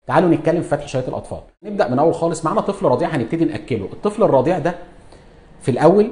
تعالوا نتكلم في فتح شهيه الاطفال نبدا من اول خالص معانا طفل رضيع هنبتدي ناكله الطفل الرضيع ده في الاول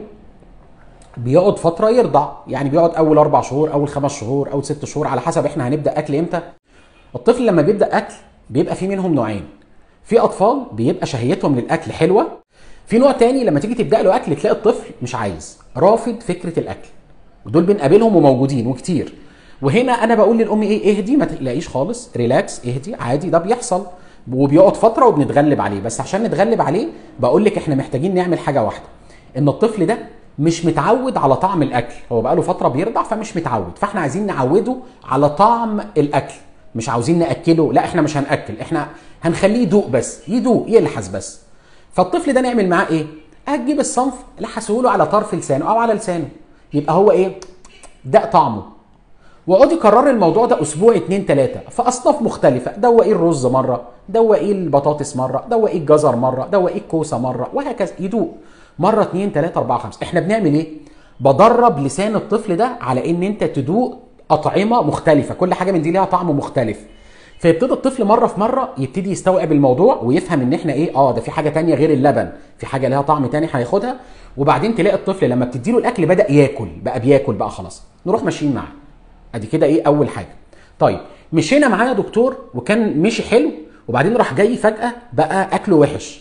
بيقعد فتره يرضع يعني بيقعد اول اربع شهور اول خمس شهور اول ست شهور على حسب احنا هنبدا اكل امتى الطفل لما بيبدا اكل بيبقى في منهم نوعين في اطفال بيبقى شهيتهم للاكل حلوه في نوع تاني لما تيجي تبدا له اكل تلاقي الطفل مش عايز رافض فكره الاكل ودول بنقابلهم وموجودين وكتير وهنا انا بقول للام ايه اهدي ما تقلقيش خالص ريلاكس اهدي عادي ده بيحصل وبيقعد فتره وبنتغلب عليه بس عشان نتغلب عليه بقول لك احنا محتاجين نعمل حاجه واحده ان الطفل ده مش متعود على طعم الاكل هو بقاله فتره بيرضع فمش متعود فاحنا عايزين نعوده على طعم الاكل مش عاوزين ناكله لا احنا مش هناكل احنا هنخليه يدوق بس يدوق يلحس بس فالطفل ده نعمل معاه ايه هتجيب الصنف لحسه له على طرف لسانه او على لسانه يبقى هو ايه ده طعمه واقعدي كرري الموضوع ده اسبوع اتنين تلاته في اصناف مختلفه دوقيه الرز مره دوقيه البطاطس مره دوقيه الجزر مره دوقيه الكوسه مره وهكذا يدوق مره اتنين تلاته اربعه خمسه احنا بنعمل ايه بدرب لسان الطفل ده على ان انت تدوق اطعمه مختلفه كل حاجه من دي ليها طعم مختلف فيبتدي الطفل مره في مره يبتدي يستوعب الموضوع ويفهم ان احنا ايه اه ده في حاجه تانية غير اللبن في حاجه ليها طعم تاني هياخدها وبعدين تلاقي الطفل لما بتديله الاكل بدا ياكل بقى بياكل بقى خلاص نروح ماشيين معاه ادي كده ايه اول حاجه طيب مشينا معاه يا دكتور وكان مشي حلو وبعدين راح جاي فجاه بقى اكله وحش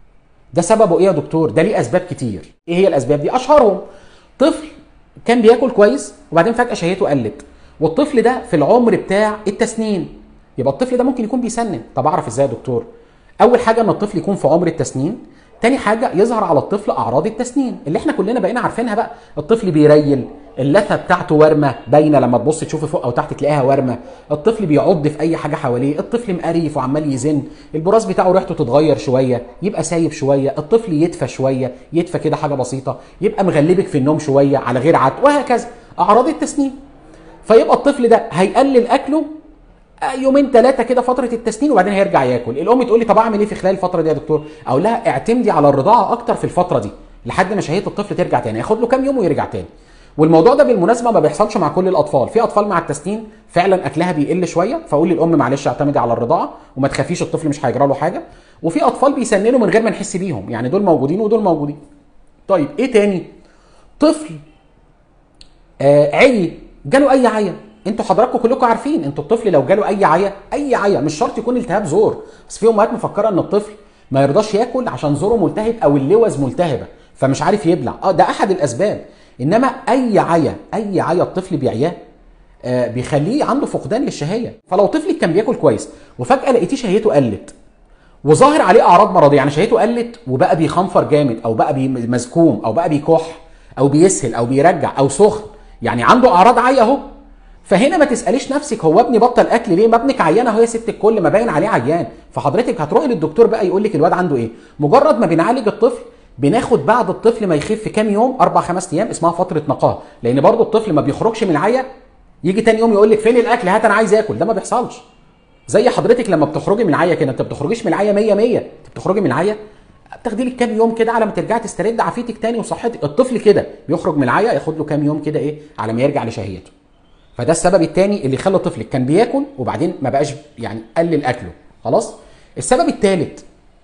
ده سببه ايه يا دكتور ده ليه اسباب كتير ايه هي الاسباب دي اشهرهم طفل كان بياكل كويس وبعدين فجاه شهيته قلت والطفل ده في العمر بتاع التسنين يبقى الطفل ده ممكن يكون بيسنن طب اعرف ازاي يا دكتور اول حاجه ان الطفل يكون في عمر التسنين تاني حاجه يظهر على الطفل اعراض التسنين اللي احنا كلنا بقينا عارفينها بقى الطفل بيريل اللثه بتاعته ورمه باينه لما تبص تشوف فوق او تحت تلاقيها ورمه الطفل بيعض في اي حاجه حواليه الطفل مقريف وعمال يزن البراز بتاعه ريحته تتغير شويه يبقى سايب شويه الطفل يدفى شويه يدفى كده حاجه بسيطه يبقى مغلبك في النوم شويه على غير عاد وهكذا اعراض التسنين فيبقى الطفل ده هيقلل اكله يومين ثلاثه كده فتره التسنين وبعدين هيرجع ياكل الام تقول لي طب اعمل ايه في خلال الفتره دي يا دكتور اقول لها اعتمدي على الرضاعه اكتر في الفتره دي لحد ما شهيه الطفل ترجع تاني ياخد له كام يوم ويرجع تاني والموضوع ده بالمناسبه ما بيحصلش مع كل الاطفال في اطفال مع التسنين فعلا اكلها بيقل شويه فاقول للام معلش اعتمدي على الرضاعه وما تخافيش الطفل مش هيجرى له حاجه وفي اطفال بيسننوا من غير ما نحس بيهم يعني دول موجودين ودول موجودين طيب ايه تاني طفل آه عي جاله اي عيا انتوا حضراتكم كلكم عارفين انتوا الطفل لو جاله اي عيا اي عيا مش شرط يكون التهاب زور بس في امهات مفكره ان الطفل ما يرضاش ياكل عشان زوره ملتهب او اللوز ملتهبه فمش عارف يبلع اه ده احد الاسباب انما اي عيا اي عيا الطفل بيعياه آه بيخليه عنده فقدان للشهيه فلو طفلك كان بياكل كويس وفجاه لقيتيه شهيته قلت وظاهر عليه اعراض مرضيه يعني شهيته قلت وبقى بيخنفر جامد او بقى مزكوم او بقى بيكح او بيسهل او بيرجع او سخن يعني عنده اعراض عيا اهو فهنا ما تساليش نفسك هو ابني بطل اكل ليه ما ابنك عيان اهو يا ست الكل ما باين عليه عيان فحضرتك هتروحي للدكتور بقى يقول لك الواد عنده ايه مجرد ما بنعالج الطفل بناخد بعد الطفل ما يخف كام يوم اربع خمس ايام اسمها فتره نقاهه لان برضه الطفل ما بيخرجش من العيا يجي تاني يوم يقول لك فين الاكل هات انا عايز اكل ده ما بيحصلش زي حضرتك لما بتخرجي من العيا كده انت بتخرجيش من العيا 100 100 انت بتخرجي من العيا بتاخدي لك كام يوم كده على ما ترجعي تسترد عافيتك تاني وصحتك الطفل كده بيخرج من العيا ياخد له كام يوم كده ايه على ما يرجع لشهيته فده السبب الثاني اللي خلى طفلك كان بياكل وبعدين ما بقاش يعني قلل اكله خلاص السبب الثالث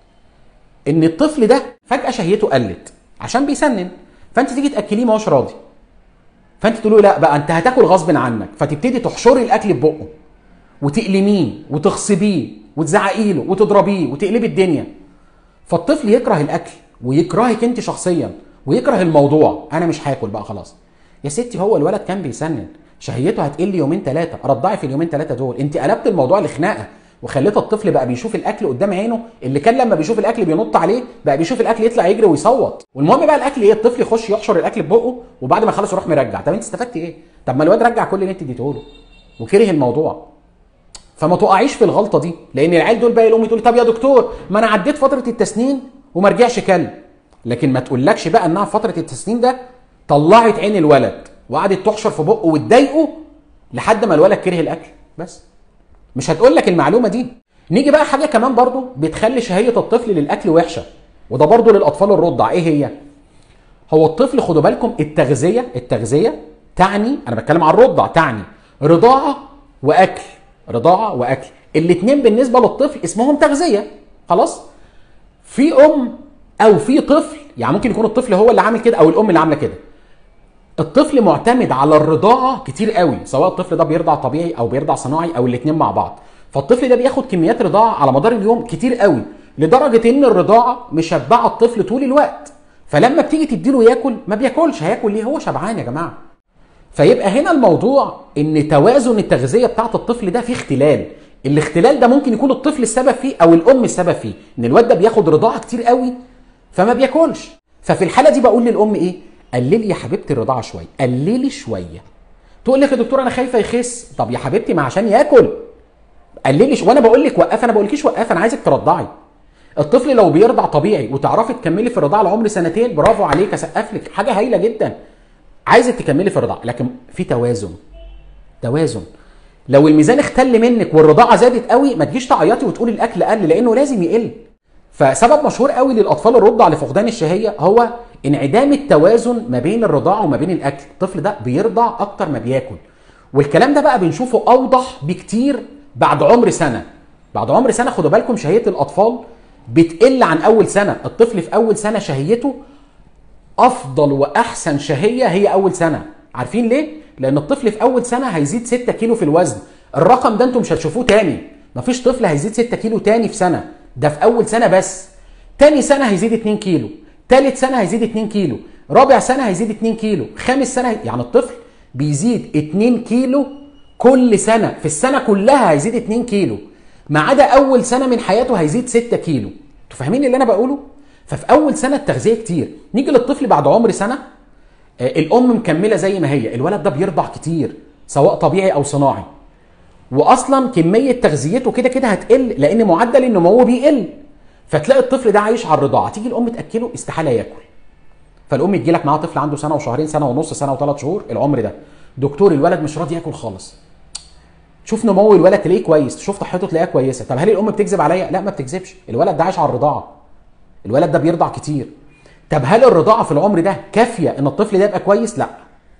ان الطفل ده فجاه شهيته قلت عشان بيسنن فانت تيجي تاكليه ما هوش راضي فانت تقول له لا بقى انت هتاكل غصب عنك فتبتدي تحشري الاكل في بقه وتقلميه وتغصبيه وتزعقي له وتضربيه وتقلبي الدنيا فالطفل يكره الاكل ويكرهك انت شخصيا ويكره الموضوع انا مش هاكل بقى خلاص يا ستي هو الولد كان بيسنن شهيته هتقل يومين ثلاثه رضعي في اليومين ثلاثه دول انت قلبت الموضوع لخناقه وخليت الطفل بقى بيشوف الاكل قدام عينه اللي كان لما بيشوف الاكل بينط عليه بقى بيشوف الاكل يطلع يجري ويصوت والمهم بقى الاكل ايه الطفل يخش يحشر الاكل في بقه وبعد ما يخلص يروح مرجع طب انت استفدت ايه طب ما الواد رجع كل اللي انت اديته له وكره الموضوع فما تقعيش في الغلطه دي لان العيال دول بقى الام تقول طب يا دكتور ما انا عديت فتره التسنين وما رجعش كل لكن ما تقولكش بقى انها في فتره التسنين ده طلعت عين الولد وقعدت تحشر في بقه وتضايقه لحد ما الولد كره الاكل بس مش هتقول لك المعلومه دي نيجي بقى حاجه كمان برضو بتخلي شهيه الطفل للاكل وحشه وده برضو للاطفال الرضع ايه هي هو الطفل خدوا بالكم التغذيه التغذيه تعني انا بتكلم عن الرضع تعني رضاعه واكل رضاعه واكل الاثنين بالنسبه للطفل اسمهم تغذيه خلاص في ام او في طفل يعني ممكن يكون الطفل هو اللي عامل كده او الام اللي عامله كده الطفل معتمد على الرضاعه كتير قوي سواء الطفل ده بيرضع طبيعي او بيرضع صناعي او الاثنين مع بعض فالطفل ده بياخد كميات رضاعه على مدار اليوم كتير قوي لدرجه ان الرضاعه مشبعه الطفل طول الوقت فلما بتيجي تديله ياكل ما بياكلش هياكل ليه هو شبعان يا جماعه فيبقى هنا الموضوع ان توازن التغذيه بتاعت الطفل ده فيه اختلال الاختلال ده ممكن يكون الطفل السبب فيه او الام السبب فيه ان الواد ده بياخد رضاعه كتير قوي فما بياكلش ففي الحاله دي بقول للام ايه قللي يا حبيبتي الرضاعه شويه قللي شويه تقول لك يا دكتور انا خايفه يخس طب يا حبيبتي ما عشان ياكل قللي ش... وانا بقول لك وقف انا بقولكيش وقف انا عايزك ترضعي الطفل لو بيرضع طبيعي وتعرفي تكملي في الرضاعه لعمر سنتين برافو عليك اسقف لك حاجه هايله جدا عايزك تكملي في الرضاعه لكن في توازن توازن لو الميزان اختل منك والرضاعه زادت قوي ما تجيش تعيطي وتقولي الاكل قل لانه لازم يقل فسبب مشهور قوي للاطفال الرضع لفقدان الشهيه هو انعدام التوازن ما بين الرضاعه وما بين الاكل الطفل ده بيرضع اكتر ما بياكل والكلام ده بقى بنشوفه اوضح بكتير بعد عمر سنه بعد عمر سنه خدوا بالكم شهيه الاطفال بتقل عن اول سنه الطفل في اول سنه شهيته افضل واحسن شهيه هي اول سنه عارفين ليه لان الطفل في اول سنه هيزيد 6 كيلو في الوزن الرقم ده انتم مش هتشوفوه تاني مفيش طفل هيزيد 6 كيلو تاني في سنه ده في اول سنه بس تاني سنه هيزيد 2 كيلو تالت سنه هيزيد 2 كيلو رابع سنه هيزيد 2 كيلو خامس سنه يعني الطفل بيزيد 2 كيلو كل سنه في السنه كلها هيزيد 2 كيلو ما عدا اول سنه من حياته هيزيد 6 كيلو انتوا فاهمين اللي انا بقوله ففي اول سنه التغذيه كتير نيجي للطفل بعد عمر سنه آه، الام مكمله زي ما هي الولد ده بيرضع كتير سواء طبيعي او صناعي واصلا كميه تغذيته كده كده هتقل لان معدل النمو بيقل فتلاقي الطفل ده عايش على الرضاعه تيجي الام تاكله استحاله ياكل فالام يجي لك معاها طفل عنده سنه وشهرين سنه ونص سنه وثلاث شهور العمر ده دكتور الولد مش راضي ياكل خالص شوف نمو الولد تلاقيه كويس شوف صحته تلاقيها كويسه طب هل الام بتكذب عليا لا ما بتكذبش الولد ده عايش على الرضاعه الولد ده بيرضع كتير طب هل الرضاعه في العمر ده كافيه ان الطفل ده يبقى كويس لا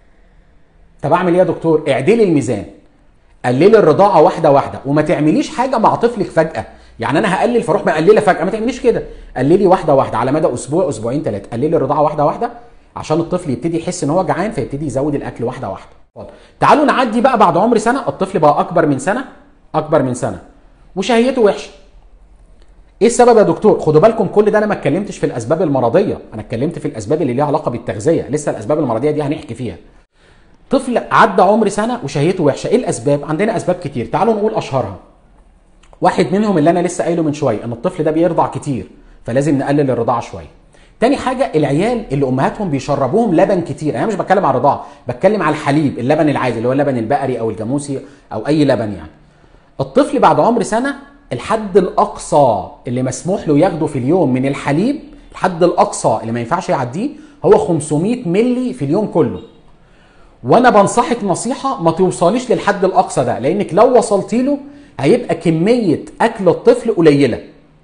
طب اعمل ايه يا دكتور اعدلي الميزان قللي الرضاعه واحده واحده وما تعمليش حاجه مع طفلك فجاه يعني انا هقلل فاروح مقلله فجاه ما تعمليش كده قللي واحده واحده على مدى اسبوع اسبوعين ثلاثه قللي الرضاعه واحده واحده عشان الطفل يبتدي يحس ان هو جعان فيبتدي يزود الاكل واحده واحده اتفضل. تعالوا نعدي بقى بعد عمر سنه الطفل بقى اكبر من سنه اكبر من سنه وشهيته وحشه ايه السبب يا دكتور خدوا بالكم كل ده انا ما اتكلمتش في الاسباب المرضيه انا اتكلمت في الاسباب اللي ليها علاقه بالتغذيه لسه الاسباب المرضيه دي هنحكي فيها طفل عدى عمر سنه وشهيته وحشه ايه الاسباب عندنا اسباب كتير تعالوا نقول اشهرها واحد منهم اللي انا لسه قايله من شويه ان الطفل ده بيرضع كتير فلازم نقلل الرضاعه شويه تاني حاجه العيال اللي امهاتهم بيشربوهم لبن كتير انا مش بتكلم على الرضاعه بتكلم على الحليب اللبن العادي اللي هو اللبن البقري او الجاموسي او اي لبن يعني الطفل بعد عمر سنه الحد الاقصى اللي مسموح له ياخده في اليوم من الحليب الحد الاقصى اللي ما ينفعش يعديه هو 500 ملي في اليوم كله وانا بنصحك نصيحه ما توصليش للحد الاقصى ده لانك لو وصلتي له هيبقى كميه اكل الطفل قليله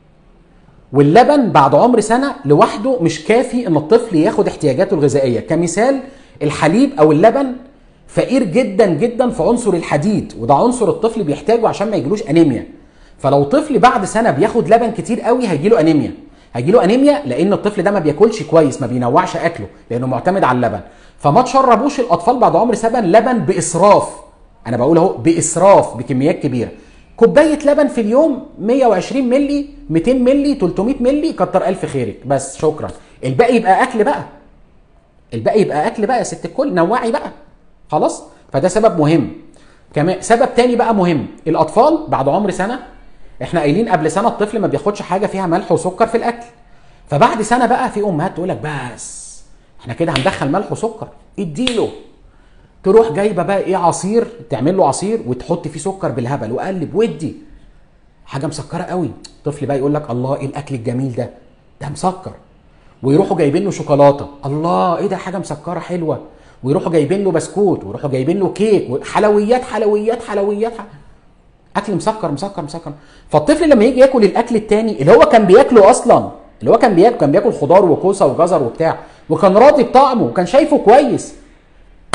واللبن بعد عمر سنه لوحده مش كافي ان الطفل ياخد احتياجاته الغذائيه كمثال الحليب او اللبن فقير جدا جدا في عنصر الحديد وده عنصر الطفل بيحتاجه عشان ما يجيلوش انيميا فلو طفل بعد سنه بياخد لبن كتير قوي هيجيله انيميا هيجيله انيميا لان الطفل ده ما بياكلش كويس ما بينوعش اكله لانه معتمد على اللبن فما تشربوش الاطفال بعد عمر سنه لبن باسراف انا بقول اهو باسراف بكميات كبيره كوبايه لبن في اليوم 120 ملي 200 ملي 300 ملي كتر الف خيرك بس شكرا الباقي يبقى اكل بقى الباقي يبقى اكل بقى يا ست الكل نوعي بقى خلاص فده سبب مهم كمان سبب تاني بقى مهم الاطفال بعد عمر سنه احنا قايلين قبل سنه الطفل ما بياخدش حاجه فيها ملح وسكر في الاكل فبعد سنه بقى في امهات تقول لك بس احنا كده هندخل ملح وسكر اديله تروح جايبه بقى ايه عصير تعمل له عصير وتحط فيه سكر بالهبل وقلب ودي حاجه مسكره قوي الطفل بقى يقول لك الله ايه الاكل الجميل ده ده مسكر ويروحوا جايبين له شوكولاته الله ايه ده حاجه مسكره حلوه ويروحوا جايبين له بسكوت ويروحوا جايبين له كيك حلويات حلويات حلويات اكل مسكر مسكر مسكر فالطفل لما يجي ياكل الاكل التاني اللي هو كان بياكله اصلا اللي هو كان بياكل كان بياكل خضار وكوسه وجزر وبتاع وكان راضي بطعمه وكان شايفه كويس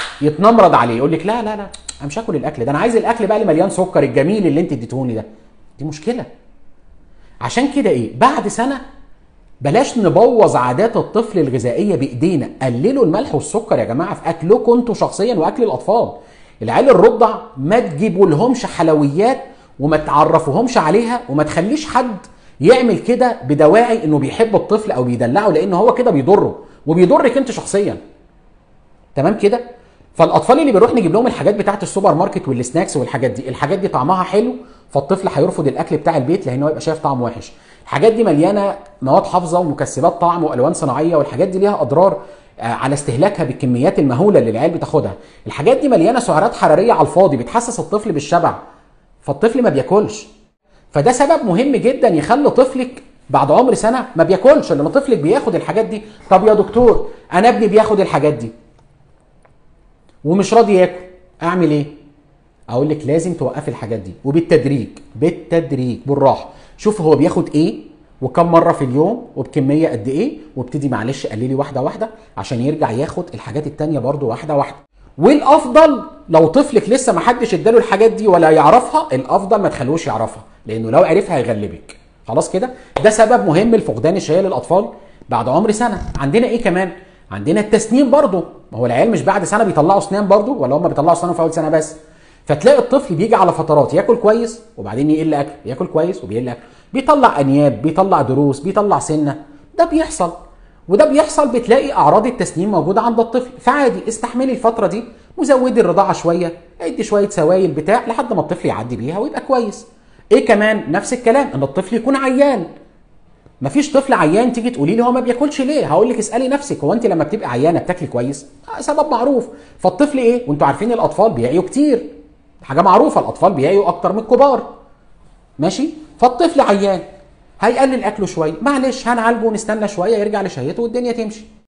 يتنمرض عليه يقول لك لا لا لا انا مش هاكل الاكل ده انا عايز الاكل بقى اللي مليان سكر الجميل اللي انت اديتهوني ده دي مشكله عشان كده ايه بعد سنه بلاش نبوظ عادات الطفل الغذائيه بايدينا قللوا الملح والسكر يا جماعه في اكلكم انتوا شخصيا واكل الاطفال العيال الرضع ما تجيبوا لهمش حلويات وما تعرفوهمش عليها وما تخليش حد يعمل كده بدواعي انه بيحب الطفل او بيدلعه لان هو كده بيضره وبيضرك انت شخصيا تمام كده فالاطفال اللي بنروح نجيب لهم الحاجات بتاعه السوبر ماركت والسناكس والحاجات دي الحاجات دي طعمها حلو فالطفل هيرفض الاكل بتاع البيت لان هو يبقى شايف طعم وحش الحاجات دي مليانه مواد حافظه ومكسبات طعم والوان صناعيه والحاجات دي ليها اضرار على استهلاكها بالكميات المهوله اللي العيال بتاخدها الحاجات دي مليانه سعرات حراريه على الفاضي بتحسس الطفل بالشبع فالطفل ما بياكلش فده سبب مهم جدا يخلي طفلك بعد عمر سنه ما بياكلش لما طفلك بياخد الحاجات دي طب يا دكتور انا ابني بياخد الحاجات دي ومش راضي ياكل اعمل ايه اقول لك لازم توقفي الحاجات دي وبالتدريج بالتدريج بالراحه شوف هو بياخد ايه وكم مره في اليوم وبكميه قد ايه وابتدي معلش قللي واحده واحده عشان يرجع ياخد الحاجات التانية برضو واحده واحده والافضل لو طفلك لسه ما حدش اداله الحاجات دي ولا يعرفها الافضل ما تخلوش يعرفها لانه لو عرفها هيغلبك خلاص كده ده سبب مهم لفقدان الشهيه للاطفال بعد عمر سنه عندنا ايه كمان عندنا التسنين برضو ما هو العيال مش بعد سنه بيطلعوا اسنان برضو ولا هم بيطلعوا اسنان في اول سنه بس فتلاقي الطفل بيجي على فترات ياكل كويس وبعدين يقل اكل ياكل كويس وبيقل اكل بيطلع انياب بيطلع دروس بيطلع سنه ده بيحصل وده بيحصل بتلاقي اعراض التسنين موجوده عند الطفل فعادي استحملي الفتره دي وزودي الرضاعه شويه ادي شويه سوائل بتاع لحد ما الطفل يعدي بيها ويبقى كويس ايه كمان نفس الكلام ان الطفل يكون عيان مفيش طفل عيان تيجي تقولي لي هو ما بياكلش ليه هقول لك اسالي نفسك هو انت لما بتبقي عيانه بتاكلي كويس آه سبب معروف فالطفل ايه وانتوا عارفين الاطفال بيعيوا كتير حاجه معروفه الاطفال بيعيوا اكتر من الكبار ماشي فالطفل عيان هيقلل اكله شويه معلش هنعالجه ونستنى شويه يرجع لشهيته والدنيا تمشي